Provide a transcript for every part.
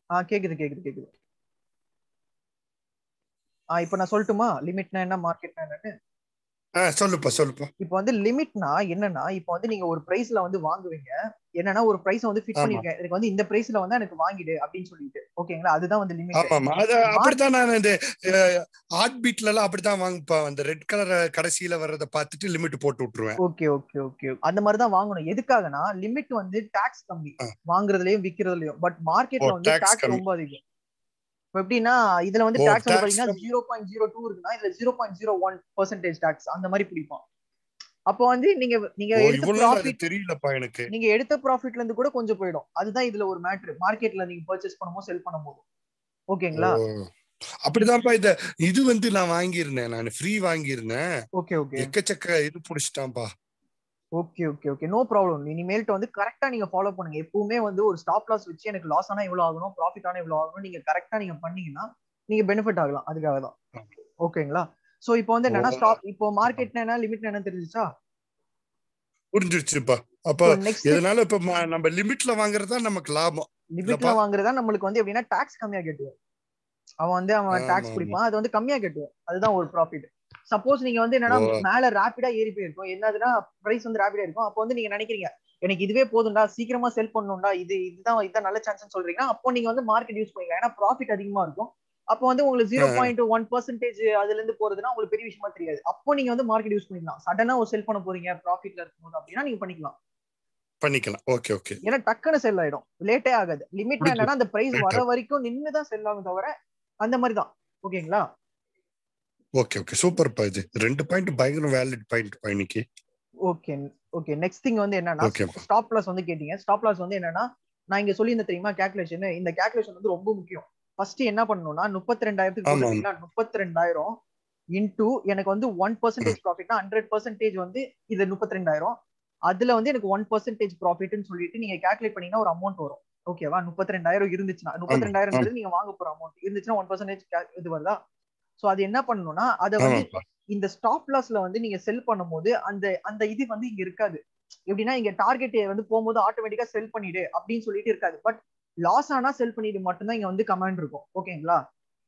ஆ கேக்குது கேக்குது கேக்குது ஆ இப்போ நான் சொல்லட்டுமா லிமிட்னா என்ன மார்க்கெட்னா என்னன்னு ஆ சொல்லுப்பா சொல்லுப்பா இப்போ வந்து லிமிட்னா என்னன்னா இப்போ வந்து நீங்க ஒரு பிரைஸ்ல வந்து வாங்குவீங்க என்னன்னா ஒரு பிரைஸ் வந்து ஃபிக்ஸ் ஆமா. பண்ணிருக்கேன் எனக்கு வந்து இந்த பிரைஸ்ல வந்து எனக்கு வாங்கிடு அப்படின்னு சொல்லிட்டு ஓகேங்களா அதுதான் வந்து லிமிட் ஆமாமா அது அப்படித்தான் நான் இந்த ஹார்ட் பீட்ல எல்லாம் அப்படித்தான் வாங்குப்பா அந்த ரெட் கலர் கடைசியில வர்றத பார்த்துட்டு லிமிட் போட்டு விட்டுருவேன் ஓகே ஓகே ஓகே அந்த மாதிரி தான் வாங்கணும் எதுக்காகனா லிமிட் வந்து டாக்ஸ் கம்மி ஆ. வாங்குறதுலயும் விக்கிறதுலயும் பட் மார்க்கெட்ல ஓ, வந்து tax டாக்ஸ் கம்மி. ரொம்ப அதிகம் இப்போ எப்படின்னா இதுல வந்து ஓ, டாக்ஸ் வந்து tax பாத்தீங்கன்னா கம்மி. ஜீரோ பாயிண்ட் ஜீரோ டூ இருக்குன்னா இதுல zero point zero one percentage tax அந்த மாதிரி பிடிப்பான் அப்போ வந்து நீங்க நீங்க ஓ எடுத்த இவ்வளவு நாள் அது ப்ராஃபிட் தெரியலப்பா எனக்கு நீங்க எடுத்த ப்ராஃபிட்ல இருந்து கூட கொஞ்சம் போயிடும் அதுதான் இதுல ஒரு மேட்ரு மார்க்கெட்ல நீங்க பர்ச்சேஸ் பண்ணும்போது செல் பண்ணும்போது ஓகேங்களா ஓ. அப்படிதான்ப்பா இத இது வந்து நான் வாங்கியிருந்தேன் நான் ஃப்ரீ வாங்கியிருந்தேன் ஓகே ஓகே எக்கச்சக்க இது புடிச்சிட்டான்ப்பா okay okay okay no problem இனிமேல்ட்டு வந்து கரெக்டா நீங்க ஃபாலோ பண்ணுங்க எப்பவுமே வந்து ஒரு ஸ்டாப் லாஸ் வச்சு எனக்கு லாஸ் ஆனா எவ்வளவு ஆகணும் ப்ராஃபிட் ஆனா எவ்வளவு ஆகணும் நீங்க கரெக்டா நீங்க பண்ணீங்கன்னா நீங்க பெனிஃபிட் ஆகலாம் அதுக்காக தான் ஓகேங்களா சோ இப்போ வந்து என்னன்னா ஓ. ஸ்டாப் இப்போ மார்க்கெட் என்ன லிமிட் என்ன தெரிஞ்சுச்சா புரிஞ்சிருச்சுப்பா அப்ப நெக்ஸ்ட் இதனால இப்ப ம- நம்ம லிமிட்ல வாங்குறது தான் நமக்கு லாபம் லிமிட்ல இல்லப்பா? வாங்குறதா நம்மளுக்கு வந்து எப்படின்னா டாக்ஸ் கம்மியா கட்டுவான் அவன் வந்து அவன் ஆமா, டாக்ஸ் ஆமா. பிடிப்பான் அது வந்து கம்மியா கட்டுவான் அதுதான் ஒரு ப்ராஃபிட் சப்போஸ் நீங்க வந்து என்னன்னா ஓ. மேல ரேபிடா ஏறி போயிருக்கும் என்னதுன்னா பிரைஸ் வந்து ரேபிடா இருக்கும் அப்போ வந்து நீங்க நினைக்கிறீங்க எனக்கு இதுவே போதும்டா சீக்கிரமா செல் பண்ணணும்டா இது இதுதான் இதுதான் நல்ல சான்ஸ் சொல்றீங்கன்னா அப்போ நீங்க வந்து மார்க்கெட் யூஸ் பண்ணிக்கலாம் ஏன்னா ப்ராஃபிட் அதிகமா இருக்கும் அப்போ வந்து உங்களுக்கு ஜீரோ பாயிண்ட் ஒன் பர்சன்டேஜ் அதுல இருந்து போறதுன்னா உங்களுக்கு பெரிய விஷயமா தெரியாது அப்போ நீங்க வந்து மார்க்கெட் யூஸ் பண்ணிக்கலாம் சடனா ஒரு செல் பண்ண போறீங்க ப்ராஃபிட்ல இருக்கும்போது அப்படின்னா நீங்க பண்ணிக்கலாம் பண்ணிக்கலாம் ஓகே ஓகே ஏன்னா டக்குன்னு செல் ஆயிடும் லேட்டே ஆகாது லிமிட்னா புரியுது. என்னன்னா அந்த பிரைஸ் Late வர வரைக்கும் நின்னு தான் செல் ஆகும் தவிர அந்த மாதிரி தான் ஓகேங்களா ஓகே ஓகே சூப்பர்ப்பா இது ரெண்டு பாயிண்ட் பயங்கர வேலிட் பாயிண்ட் இன்னைக்கு ஓகே ஓகே நெக்ஸ்ட் திங் வந்து என்னன்னா Okay. ஸ்டாப் லாஸ் வந்து கேட்டீங்க ஸ்டாப் லாஸ் வந்து என்னன்னா நான் இங்க சொல்லியிருந்தேன் தெரியுமா கேல்குலேஷன் இந்த கேல்குலேஷன் வந்து ரொம்ப முக்கியம் ஃபர்ஸ்ட் என்ன பண்ணணும்னா முப்பத்தி ரெண்டாயிரத்துக்கு ஆமா. போட்டுருக்கீங்களா முப்பத்தி ரெண்டாயிரம் இன்டூ எனக்கு வந்து ஒன் பர்சன்டேஜ் ப்ராஃபிட்னா ஹண்ட்ரட் பர்சன்டேஜ் வந்து இது முப்பத்தி ரெண்டாயிரம் அதுல வந்து எனக்கு ஒன் பர்சன்டேஜ் ப்ராஃபிட்னு சொல்லிட்டு நீங்க கேல்குலேட் பண்ணீங்கன்னா ஒரு அமௌண்ட் வரும் ஓகேவா முப்பத்தி ரெண்டாயிரம் இருந்துச்சுன்னா முப்பத்தி ரெண்டாயிரம் நீங்க வாங்க போற அமௌண்ட் இருந்துச்சுன்னா ஒன் பர்சன்டேஜ் இது வருதா சோ அது என்ன பண்ணணும்னா அதை வந்து ஆமாப்பா இந்த ஸ்டாப் லாஸ்ல வந்து நீங்க செல் பண்ணும்போது அந்த அந்த இது வந்து இங்க இருக்காது எப்படின்னா இங்க டார்கெட் வந்து போகும்போது ஆட்டோமேட்டிக்கா செல் பண்ணிடு அப்படின்னு சொல்லிட்டு இருக்காது பட் லாஸ் ஆனா செல் பண்ணிடு மட்டும்தான் இங்க வந்து கமாண்ட் இருக்கும் ஓகேங்களா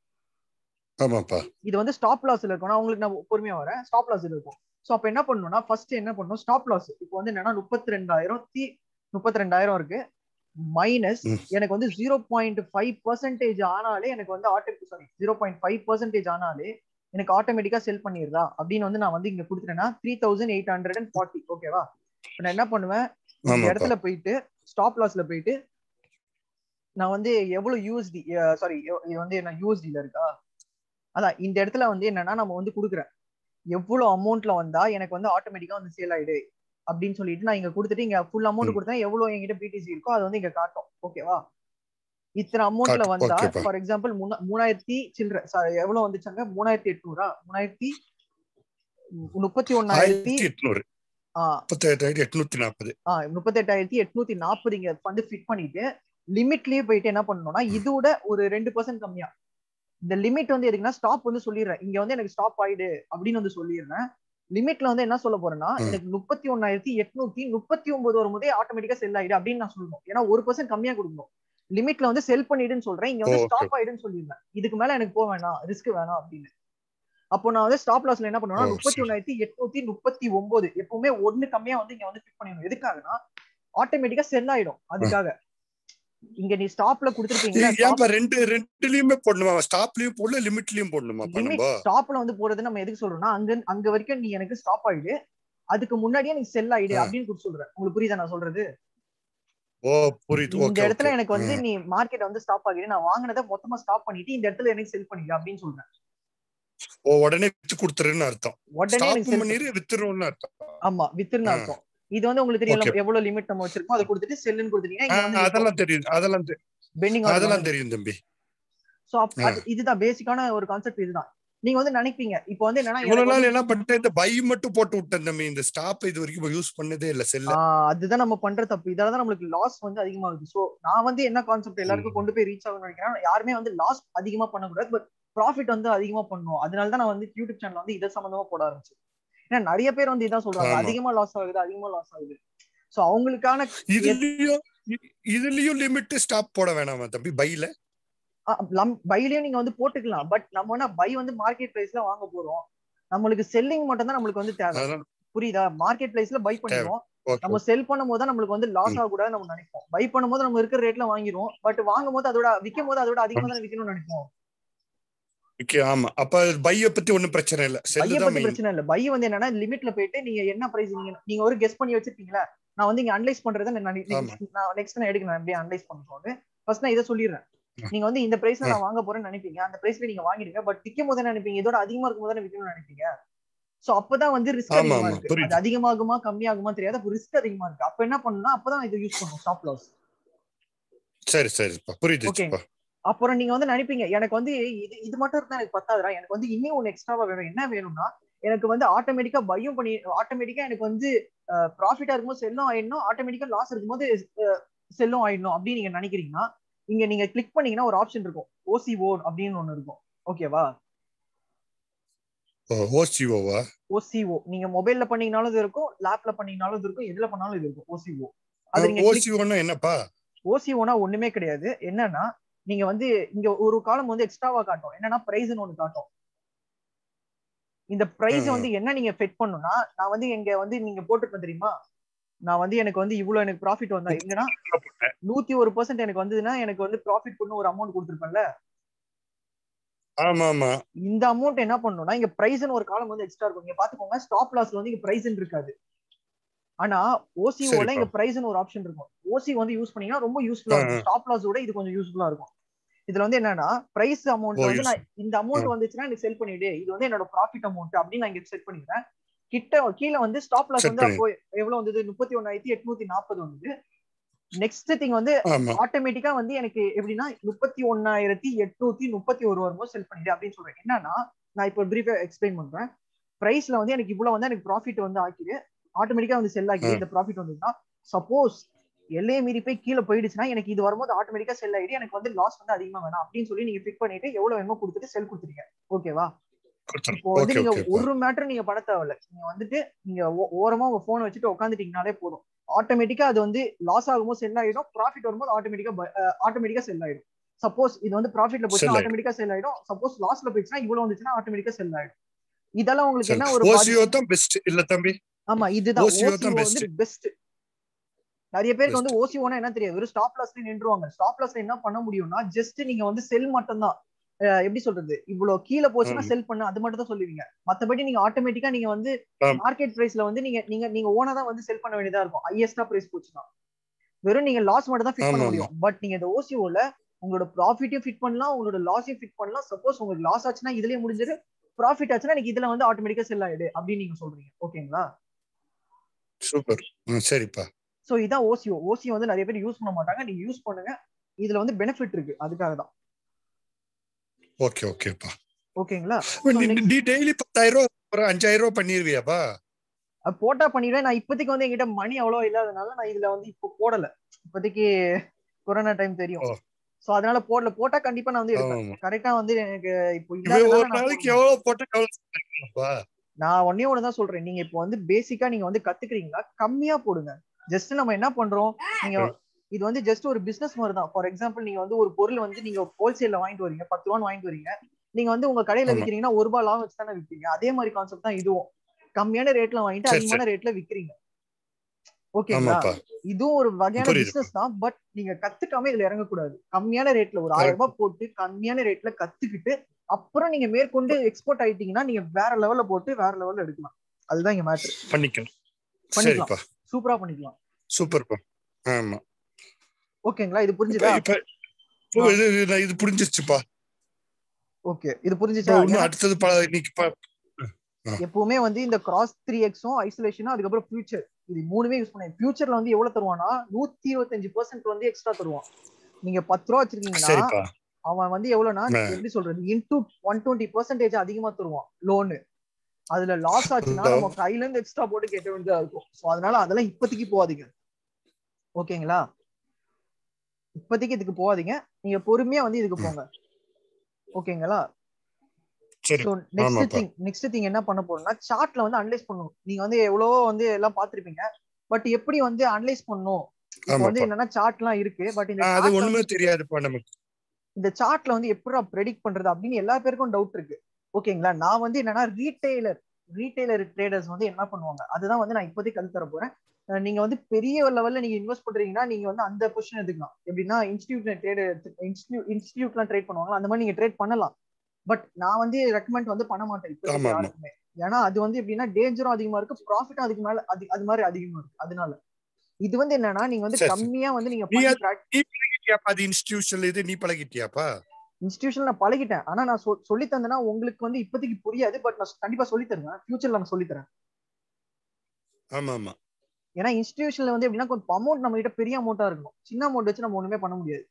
ஆமாப்பா இது வந்து ஸ்டாப் லாஸ்ல இருக்கும் நான் உங்களுக்கு நான் பொறுமையா வரேன் ஸ்டாப் லாஸ் இருக்கும் சோ அப்ப என்ன பண்ணணும்னா ஃபர்ஸ்ட் என்ன பண்ணணும் ஸ்டாப் லாஸ் இப்போ வந்து என்னன்னா முப்பத்தி ரெண்டாயிரம் தி முப்பத்தி ரெண்டாயிரம் இருக்கு மைனஸ் ம். எனக்கு வந்து ஜீரோ பாயிண்ட் ஃபைவ் பர்சன்டேஜ் ஆனாலே எனக்கு வந்து auto sorry zero point five percentage ஆனாலே எனக்கு ஆட்டோமேட்டிக்கா செல் பண்ணிடுதா அப்படின்னு வந்து நான் வந்து இங்க கொடுத்துட்டேன்னா three thousand eight hundred and forty ஓகேவா இப்ப நான் என்ன பண்ணுவேன் இந்த ஆமாப்பா இடத்துல போயிட்டு ஸ்டாப் லாஸ்ல போயிட்டு நான் வந்து எவ்வளவு யூஎஸ்டி சாரி இது வந்து என்ன யூஎஸ்டில இருக்கா அதான் இந்த இடத்துல வந்து என்னன்னா நம்ம வந்து கொடுக்குறேன் எவ்வளவு அமௌண்ட்ல வந்தா எனக்கு வந்து ஆட்டோமேட்டிக்கா வந்து சேல் ஆயிடு அப்படின்னு சொல்லிட்டு நான் இங்க கொடுத்துட்டு இங்க ஃபுல் அமௌண்ட் ம். கொடுத்தேன் எவ்வளவு என்கிட்ட பிடிசி இருக்கோ அது வந்து இங்க காட்டும் ஓகேவா இத்தனை அமௌண்ட்ல காட்டும். வந்தா ஓகேப்பா. ஃபார் எக்ஸாம்பிள் மூணாயிரத்தி சில்லற sorry, எவ்வளவு வந்துச்சாங்க மூணாயிரத்தி எட்நூறா மூணாயிரத்தி முப்பத்தி ஒன்னாயிரத்தி ஆயிரத்தி எட்நூறு ஆஹ் முப்பத்தெட்டாயிரத்தி எட்நூத்தி நாற்பது ஆஹ் முப்பத்தெட்டாயிரத்தி எட்நூத்தி நாற்பது இங்க வந்து ஃபிட் பண்ணிட்டு லிமிட்லயே போயிட்டு என்ன பண்ணணும்னா இதோட ஒரு ரெண்டு பர்சன்ட் கம்மியா இந்த லிமிட் வந்து எதுக்குன்னா ஸ்டாப் வந்து சொல்லிடுறேன் இங்க வந்து எனக்கு ஸ்டாப் ஆயிடு அப்படின்னு வந்து சொல்லிடுறேன் லிமிட்ல வந்து என்ன சொல்ல போறேன்னா ம். எனக்கு முப்பத்தி ஒன்னாயிரத்தி எட்நூத்தி முப்பத்தி ஒன்பது வரும்போதே ஆட்டோமேட்டிக்கா செல் ஆயிடு அப்படின்னு நான் சொல்லணும் ஏன்னா ஒரு பர்சன்ட் கம்மியா கொடுக்கணும் லிமிட்ல வந்து செல் பண்ணிடுன்னு சொல்றேன் இங்க வந்து Okay. ஸ்டாப் ஆயிடுன்னு சொல்லிடுறேன் இதுக்கு மேல எனக்கு போக வேணாம் ரிஸ்க் வேணாம் அப்படின்னு அப்போ நான் வந்து ஸ்டாப் லாஸ்ல என்ன பண்ணுவேன்னா ஓ, முப்பத்தி சரி. ஒன்னாயிரத்தி எட்நூத்தி முப்பத்தி ஒன்பது எப்பவுமே ஒண்ணு கம்மியா வந்து இங்க வந்து ஃபிட் பண்ணிடணும் எதுக்காகனா ஆட்டோமேட்டிக்கா செல் ஆயிடும் அதுக்காக இங்க நீ ஸ்டாப்ல கொடுத்துருக்கீங்களா ஏன்பா ரெண்டு ரெண்டுலயுமே போடணுமா ஸ்டாப்லயும் போடல லிமிட்லயும் போடணுமாப்பா லிமிட் நம்ம ஸ்டாப்ல வந்து போறது நம்ம எதுக்கு சொல்றோம்னா அங்க அங்க வரைக்கும் நீ எனக்கு ஸ்டாப் ஆயிடு அதுக்கு முன்னாடியே நீ செல் ஆயிடு ஆ. அப்படின்னு கொடுத்து சொல்றேன் உங்களுக்கு புரியுதா நான் சொல்றது ஓ புரியுது இந்த ஓகே இடத்துல ஓகே எனக்கு வந்து நீ மார்க்கெட் வந்து ஸ்டாப் ஆகிடு நான் வாங்கினதை மொத்தமா ஸ்டாப் பண்ணிட்டு இந்த இடத்துல எனக்கு செல் பண்ணிடு அப்படின்னு சொல்றேன் ஓ உடனே வித்து கொடுத்துருன்னு அர்த்தம் உடனே ஸ்டாப் எனக்கு sell பண்ணிரு வித்துருன்னு அர்த்தம் ஆமா வித்துன்னு ஆ. அர்த்தம் இது வந்து உங்களுக்கு தெரியல Okay. எவ்வளவு லிமிட் நம்ம வச்சிருக்கோம் அதை கொடுத்துட்டு செல்லுன்னு கொடுத்துட்டீங்கன்னா ஆ, இங்க வந்து அதெல்லாம் தெரியும் அதெல்லாம் தெ- பெண்டிங் அதெல்லாம் தெரியும் தம்பி சோ இதுதான் பேசிக்கான ஒரு கான்செப்ட் இதுதான் நீங்க வந்து நினைப்பீங்க இப்போ வந்து என்னன்னா இவ்வளவு எனக்கு நாள் வந்து- என்ன பண்ணிட்டேன் இந்த பை மட்டும் போட்டு விட்டேன் தம்பி இந்த ஸ்டாப் இது வரைக்கும் யூஸ் பண்ணதே இல்ல செல்ல ஆஹ் அதுதான் நம்ம பண்ற தப்பு இதால தான் நம்மளுக்கு லாஸ் வந்து அதிகமாகுது சோ நான் வந்து என்ன கான்செப்ட் எல்லாருக்கும் கொண்டு போய் ரீச் ஆகணும்னு நினைக்கிறேன் யாருமே வந்து லாஸ் அதிகமா பண்ணக்கூடாது பட் ப்ராஃபிட் வந்து அதிகமா பண்ணணும் அதனால தான் நான் வந்து யூடியூப் சேனல் வந்து இதை சம்பந்தமா போட ஆரம்பிச்சேன் ஏன்னா நிறைய பேர் வந்து இதான் சொல்றாங்க ஆமா. அதிகமா லாஸ் ஆகுது அதிகமா லாஸ் ஆகுது சோ அவங்களுக்கான இதுலயும் இ- இதுலயும் லிமிட் ஸ்டாப் போட வேணாமா தம்பி பைல பைலயும் நீங்க வந்து போட்டுக்கலாம் பட் நம்ம பை வந்து மார்க்கெட் பிரைஸ்ல வாங்க போறோம் நம்மளுக்கு செல்லிங் மட்டும் தான் நம்மளுக்கு வந்து தேவை அதெல்லாம் புரியுதா மார்க்கெட் பிரைஸ்ல பை பண்ணிடுவோம் okay. நம்ம செல் பண்ணும்போது தான் நம்மளுக்கு வந்து லாஸ் ஆகக்கூடாது நம்ம நினைப்போம் பை பண்ணும்போது நம்ம இருக்கிற ரேட்ல வாங்கிடுவோம் பட் வாங்கும் போது அதோட விற்கும் போது அதோட அதிகமா தான் விற்கணும்னு நினைப்போம் Okay, ஆமா அப்ப பைய பத்தி ஒண்ணும் பிரச்சனை இல்ல பைய செல்லு தான் பத்தி மெயின் பிரச்சனை இல்ல பை வந்து என்னன்னா லிமிட்ல போயிட்டு நீங்க என்ன பிரைஸ் நீங்க நீங்க ஒரு கெஸ் பண்ணி வச்சிருப்பீங்களா நான் வந்து இங்க அனலைஸ் பண்றதை நான் நி- ஆமா. நான் நெக்ஸ்ட் நான் எடுக்கிறேன் எப்படி அனலைஸ் பண்ணுறோம் ஃபர்ஸ்ட் நான் இதை சொல்லிடுறேன் நீங்க வந்து இந்த பிரைஸ்ல ஆ. நான் வாங்க போறேன்னு நினைப்பீங்க அந்த பிரைஸ்ல நீங்க வாங்கிடுங்க பட் விற்கும் போது என்ன நினைப்பீங்க இதோட அதிகமா இருக்கும் போது விற்கணும்னு நினைப்பீங்க சோ அப்பதான் வந்து ரிஸ்க் ஆமா, அதிகமா ஆமா, இருக்கு புரியுது. அது அதிகமாகுமா கம்மியாகுமா தெரியாது அப்ப ரிஸ்க் அதிகமா இருக்கு அப்ப என்ன பண்ணணும்னா அப்பதான் இதை யூஸ் பண்ணணும் ஸ்டாப் லாஸ் சரி சரிப்பா புரியுதுப்பா அப்புறம் நீங்க வந்து நினைப்பீங்க எனக்கு வந்து இது இது மட்டும் இருந்தா எனக்கு பத்தாதுடா எனக்கு வந்து இன்னும் ஒன்னு எக்ஸ்ட்ராவா வேணும் என்ன வேணும்னா எனக்கு வந்து ஆட்டோமேட்டிக்கா பையும் பண்ணி ஆட்டோமேட்டிக்கா எனக்கு வந்து ப்ராஃபிட்டா இருக்கும்போது செல்லும் ஆயிடணும் ஆட்டோமேட்டிக்கா லாஸ் இருக்கும்போது செல்லும் ஆயிடணும் அப்படின்னு நீங்க நினைக்கிறீங்கன்னா இங்க நீங்க கிளிக் பண்ணீங்கன்னா ஒரு ஆப்ஷன் இருக்கும் ஓசிஓ அப்படின்னு ஒண்ணு இருக்கும் ஓகேவா ஓசிஓவா ஓசிஓ நீங்க மொபைல்ல பண்ணீங்கனாலும் இது இருக்கும் லேப்ல பண்ணீங்கனாலும் இது இருக்கும் எதுல பண்ணாலும் இது இருக்கும் ஓசிஓ அது நீங்க click- ஓசிஓன்னா என்னப்பா ஓசிஓனா ஒண்ணுமே கிடையாது என்னன்னா நீங்க வந்து இங்க ஒரு காலம் வந்து எக்ஸ்ட்ராவா காட்டும் என்னன்னா பிரைஸ்னு ஒண்ணு காட்டும் இந்த பிரைஸ் ம், வந்து என்ன நீங்க ஃபிட் பண்ணணும்னா நான் வந்து இங்க வந்து நீங்க போட்டுருப்பேன் தெரியுமா நான் வந்து எனக்கு வந்து இவ்வளவு எனக்கு ப்ராஃபிட் வந்தா எங்கன்னா நூத்தி ஒரு பர்சன்ட் எனக்கு வந்ததுன்னா எனக்கு வந்து ப்ராஃபிட் பண்ணு ஒரு அமௌண்ட் கொடுத்துருப்பேன்ல ஆமா ஆமா இந்த அமௌண்ட் என்ன பண்ணணும்னா இங்க பிரைஸ்னு ஒரு காலம் வந்து எக்ஸ்ட்ரா இருக்கும் நீங்க பாத்துக்கோங்க ஸ்டாப் லாஸ்ல வந்து இங்க பிரைஸ் இருக்காது ஆனா ஓசிஓல சரிப்பா. இங்க பிரைஸ்னு ஒரு ஆப்ஷன் இருக்கும் ஓசி வந்து யூஸ் பண்ணீங்கன்னா ரொம்ப யூஸ்ஃபுல்லா ஆ, இருக்கும் ஸ்டாப் லாஸ் விட இது கொஞ்சம் யூஸ்ஃபுல்லா இருக்கும் இதுல வந்து என்னன்னா பிரைஸ் அமௌண்ட் ஓ, வந்து use- நான் இந்த அமௌண்ட் வந்துச்சுன்னா எனக்கு செல் பண்ணிடு இது வந்து என்னோட ப்ராஃபிட் அமௌண்ட் அப்படின்னு நான் இங்க செட் பண்ணிடுறேன் கிட்ட கீழே வந்து ஸ்டாப் லாஸ் Set வந்து அப்போ எவ்வளவு வந்தது முப்பத்தி ஒன்னாயிரத்தி எட்நூத்தி நாற்பது வந்தது நெக்ஸ்ட் திங் வந்து ஆமா ஆட்டோமேட்டிக்கா வந்து எனக்கு எப்படின்னா முப்பத்தி ஒன்னாயிரத்தி எட்நூத்தி முப்பத்தி ஒரு வரும்போது செல் பண்ணிடு அப்படின்னு சொல்றேன் என்னன்னா நான் இப்போ பிரீஃபா எக்ஸ்பிளைன் பண்றேன் பிரைஸ்ல வந்து எனக்கு இவ்வளவு வந்து எனக்கு ப்ராஃபிட் வந்து ஆக்கிடு ஆட்டோமேட்டிக்கா வந்து செல் ஆகிடு ஆ. இந்த ப்ராஃபிட் வந்ததுன்னா சப்போஸ் எல்லையை மீறி போய் கீழே போயிடுச்சுன்னா எனக்கு இது வரும்போது ஆட்டோமேட்டிக்கா செல் ஆயிடு எனக்கு வந்து லாஸ் வந்து அதிகமா வேணாம் அப்படின்னு சொல்லி நீங்க பிக் பண்ணிட்டு எவ்வளவு வேணுமோ கொடுத்துட்டு செல் கொடுத்துருங்க ஓகேவா இப்போ வந்து ஓகே நீங்க ஓகே ஒரு மேட்டர் நீங்க பண்ண தேவையில்ல நீங்க வந்துட்டு நீங்க ஓ- ஓரமா உங்க போனை வச்சுட்டு உட்காந்துட்டீங்கனாலே போதும் ஆட்டோமேட்டிக்கா அது வந்து லாஸ் ஆகும்போது செல் ஆயிடும் ப்ராஃபிட் வரும்போது ஆட்டோமேட்டிக்கா ஆட்டோமேட்டிக்கா செல் ஆயிடும் சப்போஸ் இது வந்து ப்ராஃபிட்ல Sell போச்சுன்னா ஆயிடும். ஆட்டோமேட்டிக்கா செல் ஆயிடும் சப்போஸ் லாஸ்ல போயிடுச்சுன்னா இவ்வளவு வந்துச்சுன்னா ஆட்டோமேட்டிக்கா செல் ஆயிடும் இதெல்லாம் உங்களுக்கு என்ன ஒரு ஓசிஓ தான் பெஸ்ட் இல்ல தம்பி ஆமா இதுதான் OCO ஓசிஓ தான் வந்து பெஸ்ட் நிறைய பேருக்கு வந்து ஓசிஓனா என்ன தெரியாது வெறும் ஸ்டாப் லாஸ்ல நின்றுவாங்க ஸ்டாப் லாஸ்ல என்ன பண்ண முடியும்னா ஜஸ்ட் நீங்க வந்து செல் மட்டும் தான் எப்படி சொல்றது இவ்வளவு கீழே போச்சுன்னா ம். செல் பண்ணு அது மட்டும் தான் சொல்லுவீங்க மத்தபடி நீங்க ஆட்டோமேட்டிக்கா நீங்க வந்து ஆம். மார்க்கெட் பிரைஸ்ல வந்து நீங்க நீங்க நீங்க ஓனா தான் வந்து செல் பண்ண வேண்டியதா இருக்கும் ஹையஸ்டா பிரைஸ் போச்சுன்னா வெறும் நீங்க லாஸ் மட்டும் தான் ஃபிட் பண்ண ஆமா, முடியும் பட் நீங்க இந்த ஓசிஓல உங்களோட ப்ராஃபிட்டையும் ஃபிட் பண்ணலாம் உங்களோட லாஸையும் ஃபிட் பண்ணலாம் சப்போஸ் உங்களுக்கு லாஸ் ஆச்சுன்னா இதுலயே முடிஞ்சிரு ப்ராஃபிட் ஆச்சுன்னா எனக்கு இதுல வந்து ஆட்டோமேட்டிக்கா செல் ஆயிடு அப்படின்னு நீங்க சொல்றீங்க ஓகேங்களா சூப்பர் சரிப்பா சோ இதான் ஓசிஓ ஓசிஓ வந்து நிறைய பேர் யூஸ் பண்ண மாட்டாங்க நீங்க யூஸ் பண்ணுங்க இதுல வந்து பெனிஃபிட் இருக்கு அதுக்காக தான் ஓகே ஓகேப்பா ஓகேங்களா நீ நீ டெய்லி பத்தாயிரம் ரூபாய் ஒரு அஞ்சாயிரம் ரூபாய் பண்ணிருவியாப்பா அது போட்டா பண்ணிடுவேன் நான் இப்போதைக்கு வந்து என்கிட்ட மணி அவ்வளோ இல்லாதனால நான் இதுல வந்து இப்போ போடல இப்போதைக்கு கொரோனா டைம் தெரியும் ஓ. சோ அதனால போடல போட்டா கண்டிப்பா நான் வந்து ஆமா எடுப்பேன் ஆமா கரெக்டா வந்து எனக்கு இப்போ இவன் ஒரு இல்லாதனால நான் நாளைக்கு போடல. எவ்வளவு போட்டு கவலை நான் ஒன்னே ஒண்ணு தான் சொல்றேன் நீங்க இப்போ வந்து பேசிக்கா நீங்க வந்து கத்துக்கிறீங்களா கம்மியா போடுங்க ஜஸ்ட் நம்ம என்ன பண்றோம் நீங்க இது வந்து ஜஸ்ட் ஒரு பிசினஸ் மாதிரி தான் ஃபார் எக்ஸாம்பிள் நீங்க வந்து ஒரு பொருள் வந்து நீங்க ஹோல்சேல்ல வாங்கிட்டு வரீங்க பத்து ரூபான்னு வாங்கிட்டு வரீங்க நீங்க வந்து உங்க கடையில ஆமா. விக்கிறீங்கன்னா ஒரு ரூபாய் லாபம் வச்சு தானே விற்பீங்க அதே மாதிரி கான்செப்ட் தான் இதுவும் கம்மியான ரேட்ல வாங்கிட்டு சரி, அதிகமான ரேட்ல விக்கிறீங்க ஓகேங்களா ஆமாப்பா இதுவும் ஒரு வகையான புரியுது. பிசினஸ் தான் பட் நீங்க கத்துக்காம இதுல இறங்கக்கூடாது கம்மியான ரேட்ல ஒரு ஆயிரம் ரூபாய் போட்டு கம்மியான ரேட்ல கத்துக்கிட்டு அப்புறம் நீங்க மேற்கொண்டு எக்ஸ்போர்ட் ஆயிட்டீங்கன்னா நீங்க வேற லெவல்ல போட்டு வேற லெவல்ல எடுக்கலாம் அதுதான் இங்க மேட்ரு பண்ணிக்கலாம் பண்ணிக்கலாம். சரிப்பா சூப்பரா பண்ணிக்கலாம் சூப்பர்ப்பா ஆமா ஓகேங்களா இது இப்ப புரிஞ்சுதா இப்ப இப்போ இது இது- இது புரிஞ்சிருச்சுப்பா ஓகே இது இப்போ புரிஞ்சுச்சா இன்னும் ஏன்னா அடுத்தது ப- இன்னைக்கு ப- எப்பவுமே வந்து இந்த கிராஸ் த்ரீ எக்ஸும் ஐசோலேஷனும் அதுக்கப்புறம் ஃபியூச்சர் இது மூணுமே யூஸ் பண்ணி ஃபியூச்சர்ல வந்து எவ்வளவு தருவானா நூத்தி இருபத்தஞ்சு பெர்சென்ட் வந்து எக்ஸ்ட்ரா தருவான் நீங்க பத்து ரூபா வச்சிருக்கீங்கன்னா சரிப்பா அவன் வந்து எவ்வளவுனா ஆ. எப்படி சொல்றது இன்டூ ஒன் டுவெண்ட்டி பெர்சன்டேஜ் அதிகமா தருவான் லோனு அதுல லாஸ் ஆச்சுன்னா இந்த- நம்ம கையில இருந்து எக்ஸ்ட்ரா போட்டு கேட்ட வேண்டியதா இருக்கும் சோ அதனால அதெல்லாம் இப்போதைக்கு போகாதீங்க ஓகேங்களா இப்போதைக்கு இதுக்கு போகாதீங்க நீங்க பொறுமையா வந்து இதுக்கு போங்க ஓகேங்களா சரி ஸோ நெக்ஸ்ட் ஆமாப்பா. திங் நெக்ஸ்ட் திங் என்ன பண்ண போறோம்னா சார்ட்ல வந்து அனலைஸ் பண்ணணும் நீங்க வந்து எவ்வளவோ வந்து எல்லாம் பார்த்திருப்பீங்க பட் எப்படி வந்து அனலைஸ் பண்ணணும் இப்போ வந்து ஆமாப்பா என்னன்னா சார்ட் எல்லாம் இருக்கு பட் இந்த ஆ, அது chart ல ஒண்ணுமே வந்து- தெரியாதுப்பா நமக்கு இந்த சார்ட்ல வந்து எப்படி ப்ரெடிக்ட் பண்றது அப்படின்னு எல்லா பேருக்கும் டவுட் இருக்கு ஓகேங்களா நான் வந்து என்னன்னா ரீட்டைலர் ரீட்டைலர் ட்ரேடர்ஸ் வந்து என்ன பண்ணுவாங்க அதுதான் வந்து நான் இப்போதைக்கு கத்து தர போறேன் அஹ் நீங்க வந்து பெரிய லெவல்ல நீங்க இன்வெஸ்ட் பண்றீங்கன்னா நீங்க வந்து அந்த பொசிஷன் எடுத்துக்கலாம் எப்படின்னா இன்ஸ்டியூட்ல ட்ரேட் இன்ஸ்டியூட்லாம் ட்ரேட் பண்ணுவாங்க அந்த மாதிரி நீங்க ட்ரேட் பண்ணலாம் பட் நான் வந்து ரெக்கமெண்ட் வந்து பண்ண மாட்டேன் இப்போ ஆமா, ஆமா. யாருக்குமே ஏன்னா அது வந்து எப்படின்னா டேஞ்சரும் அதிகமா இருக்கு ப்ராஃபிட்டும் அதுக்கு மேல அது அது மாதிரி அதிகமா இருக்கு அதனால இது வந்து என்னன்னா நீங்க வந்து சரி, சரி. கம்மியா வந்து நீங்க நீ பண்ணி நீ பழகிட்டியாப்பா அது இன்ஸ்டிடியூஷன் இது நீ பழகிட்டியாப்பா இன்ஸ்டியூஷன் நான் பழகிட்டேன் ஆனா நான் சொ- சொல்லி தந்தேன்னா உங்களுக்கு வந்து இப்போதைக்கு புரியாது பட் நான் கண்டிப்பா சொல்லி தருவேன் ஃபியூச்சர்ல நான் சொல்லி தரேன் ஆமா ஆமா ஏன்னா இன்ஸ்டியூஷன்ல வந்து எப்படின்னா கொஞ்சம் அமௌண்ட் நம்ம கிட்ட பெரிய அமௌண்டா இருக்கணும் சின்ன அமௌண்ட் வச்சு நம்ம ஒண்ணுமே பண்ண முடியாது